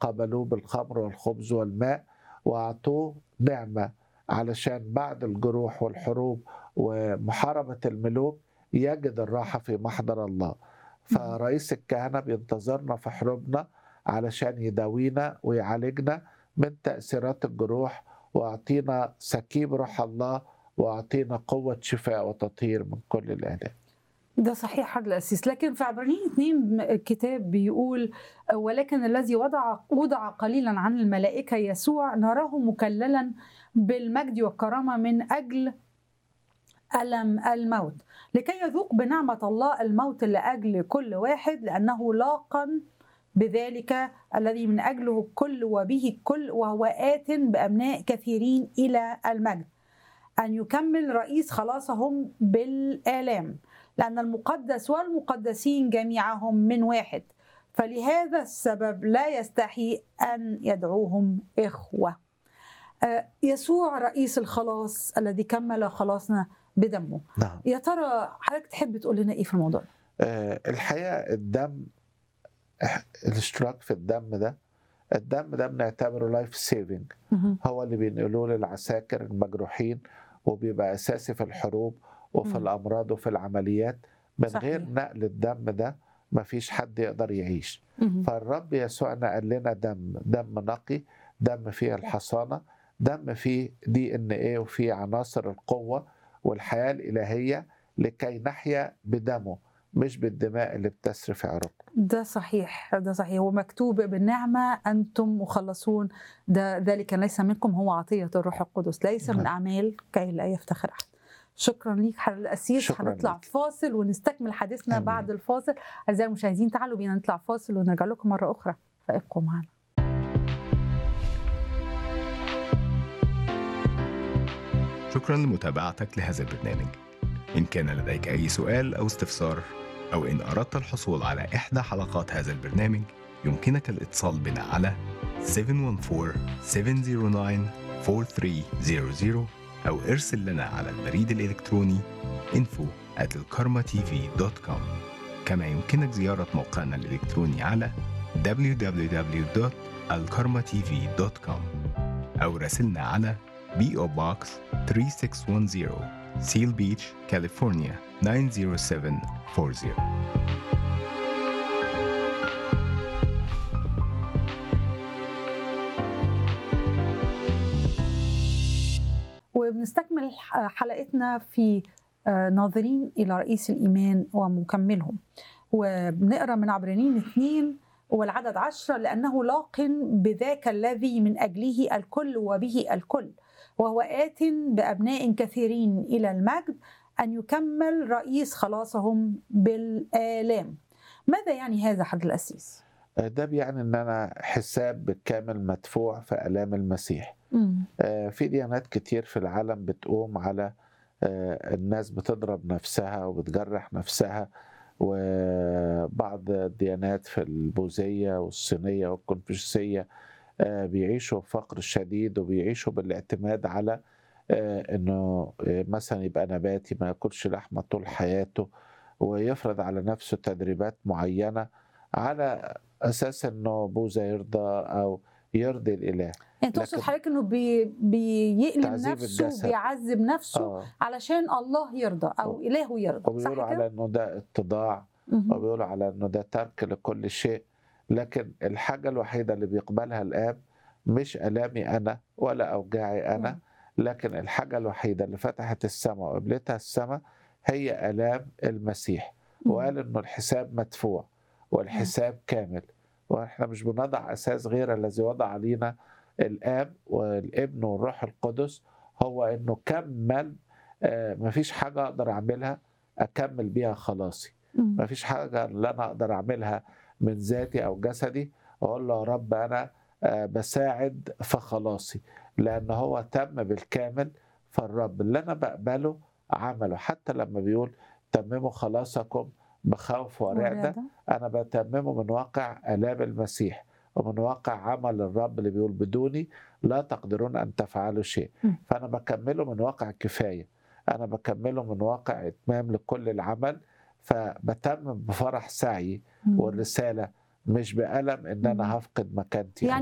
قابلوه بالخمر والخبز والماء واعطوه نعمه علشان بعد الجروح والحروب ومحاربه الملوك يجد الراحه في محضر الله فرئيس الكهنه بينتظرنا في حروبنا علشان يداوينا ويعالجنا من تاثيرات الجروح واعطينا سكيب روح الله واعطينا قوه شفاء وتطهير من كل الالام ده صحيح حد الأسيس لكن في عبرانيين اتنين الكتاب بيقول ولكن الذي وضع وضع قليلا عن الملائكة يسوع نراه مكللا بالمجد والكرامة من أجل ألم الموت لكي يذوق بنعمة الله الموت لأجل كل واحد لأنه لاقا بذلك الذي من أجله الكل وبه الكل وهو آت بأبناء كثيرين إلى المجد أن يكمل رئيس خلاصهم بالآلام لأن المقدس والمقدسين جميعهم من واحد فلهذا السبب لا يستحي أن يدعوهم إخوة آه، يسوع رئيس الخلاص الذي كمل خلاصنا بدمه نعم يا ترى حضرتك تحب تقول لنا إيه في الموضوع ده؟ آه، الحقيقه الدم إح- الاشتراك في الدم ده الدم ده بنعتبره لايف سيفنج مهم. هو اللي بينقلوه للعساكر المجروحين وبيبقى اساسي في الحروب وفي مم. الامراض وفي العمليات من صحيح. غير نقل الدم ده مفيش حد يقدر يعيش مهم. فالرب يسوع نقل لنا دم دم نقي دم فيه الحصانه دم فيه دي ان ايه وفيه عناصر القوه والحياه الالهيه لكي نحيا بدمه مش بالدماء اللي بتسري في عروقنا ده صحيح ده صحيح ومكتوب بالنعمة أنتم مخلصون ده ذلك ليس منكم هو عطية الروح القدس ليس من نعم. أعمال كي لا يفتخر أحد شكرا ليك حضرتك الأسيس شكراً هنطلع ليك. فاصل ونستكمل حديثنا آمين. بعد الفاصل أعزائي المشاهدين تعالوا بينا نطلع فاصل ونرجع لكم مرة أخرى فابقوا معنا شكرا لمتابعتك لهذا البرنامج إن كان لديك أي سؤال أو استفسار أو إن أردت الحصول على إحدى حلقات هذا البرنامج يمكنك الاتصال بنا على 714-709-4300 أو ارسل لنا على البريد الإلكتروني info at الكارما-tv.com كما يمكنك زيارة موقعنا الإلكتروني على www.alkarmatv.com أو راسلنا على PO Box 3610 Seal Beach, California 90740 وبنستكمل ح- حلقتنا في آه، ناظرين إلى رئيس الإيمان ومكملهم وبنقرأ من عبرانيين اثنين والعدد عشرة لأنه لاق بذاك الذي من أجله الكل وبه الكل وهو آت بأبناء كثيرين إلى المجد أن يكمل رئيس خلاصهم بالآلام ماذا يعني هذا حد الأسيس؟ ده بيعني ان انا حساب بالكامل مدفوع في الام المسيح مم. آه، في ديانات كتير في العالم بتقوم على آه، الناس بتضرب نفسها وبتجرح نفسها وبعض الديانات في البوذية والصينية والكونفوشيوسية آه، بيعيشوا فقر شديد وبيعيشوا بالاعتماد على آه، انه آه، مثلا يبقى نباتي ما ياكلش لحمة طول حياته ويفرض على نفسه تدريبات معينة على اساس انه بوذا يرضى او يرضي الاله يعني تقصد لكن- حضرتك انه بي بيألم تعذيب نفسه الجسد. بيعذب نفسه اه علشان الله يرضى او الهه يرضى صح وبيقولوا على كده؟ انه ده اتضاع مهم. وبيقولوا على انه ده ترك لكل شيء لكن الحاجه الوحيده اللي بيقبلها الاب مش الامي انا ولا اوجاعي انا لكن الحاجه الوحيده اللي فتحت السماء وقبلتها السماء هي الام المسيح وقال انه الحساب مدفوع والحساب كامل واحنا مش بنضع اساس غير الذي وضع علينا الاب والابن والروح القدس هو انه كمل آه، مفيش حاجه اقدر اعملها اكمل بيها خلاصي مم. مفيش حاجه اللي انا اقدر اعملها من ذاتي او جسدي اقول له يا رب انا آه، بساعد في خلاصي لان هو تم بالكامل فالرب اللي انا بقبله عمله حتى لما بيقول تمموا خلاصكم بخوف ورعده ورعدة. انا بتممه من واقع الام المسيح ومن واقع عمل الرب اللي بيقول بدوني لا تقدرون ان تفعلوا شيء م. فانا بكمله من واقع كفايه انا بكمله من واقع اتمام لكل العمل فبتمم بفرح سعي مم. والرساله مش بألم إن مم. أنا هفقد مكانتي يعني